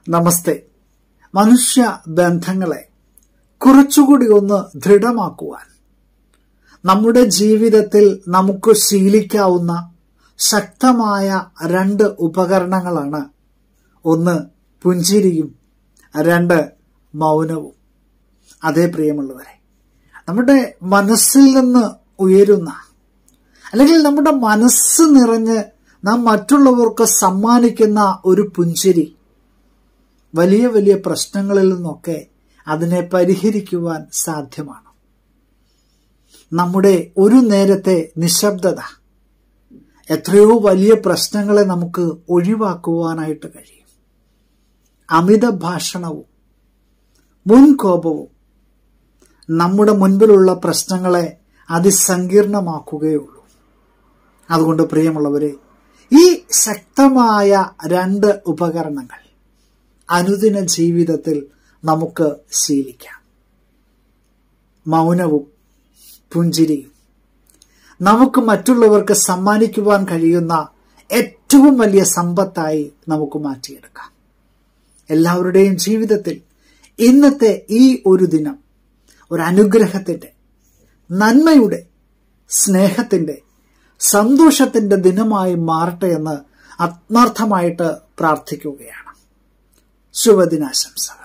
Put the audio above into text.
നമസ്തേ മനുഷ്യ ബന്ധങ്ങളെ കുറച്ചുകൂടി ഒന്ന് ദൃഢമാക്കുവാൻ നമ്മുടെ ജീവിതത്തിൽ നമുക്ക് ശീലിക്കാവുന്ന ശക്തമായ രണ്ട് ഉപകരണങ്ങളാണ് ഒന്ന് പുഞ്ചിരിയും രണ്ട് മൗനവും അതേ പ്രിയമുള്ളവരെ നമ്മുടെ മനസ്സിൽ നിന്ന് ഉയരുന്ന അല്ലെങ്കിൽ നമ്മുടെ മനസ്സ് നിറഞ്ഞ് നാം മറ്റുള്ളവർക്ക് സമ്മാനിക്കുന്ന ഒരു പുഞ്ചിരി വലിയ വലിയ പ്രശ്നങ്ങളിൽ നിന്നൊക്കെ അതിനെ പരിഹരിക്കുവാൻ സാധ്യമാണ് നമ്മുടെ ഒരു നേരത്തെ നിശബ്ദത എത്രയോ വലിയ പ്രശ്നങ്ങളെ നമുക്ക് ഒഴിവാക്കുവാനായിട്ട് കഴിയും അമിത ഭാഷണവും മുൻകോപവും നമ്മുടെ മുൻപിലുള്ള പ്രശ്നങ്ങളെ അതിസങ്കീർണമാക്കുകയുള്ളൂ അതുകൊണ്ട് പ്രിയമുള്ളവരെ ഈ ശക്തമായ രണ്ട് ഉപകരണങ്ങൾ അനുദിന ജീവിതത്തിൽ നമുക്ക് ശീലിക്കാം മൗനവും പുഞ്ചിരിയും നമുക്ക് മറ്റുള്ളവർക്ക് സമ്മാനിക്കുവാൻ കഴിയുന്ന ഏറ്റവും വലിയ സമ്പത്തായി നമുക്ക് മാറ്റിയെടുക്കാം എല്ലാവരുടെയും ജീവിതത്തിൽ ഇന്നത്തെ ഈ ഒരു ദിനം ഒരു അനുഗ്രഹത്തിന്റെ നന്മയുടെ സ്നേഹത്തിന്റെ സന്തോഷത്തിന്റെ ദിനമായി മാറട്ടെ എന്ന് ആത്മാർത്ഥമായിട്ട് പ്രാർത്ഥിക്കുകയാണ് ശുഭദിനാശംസകൾ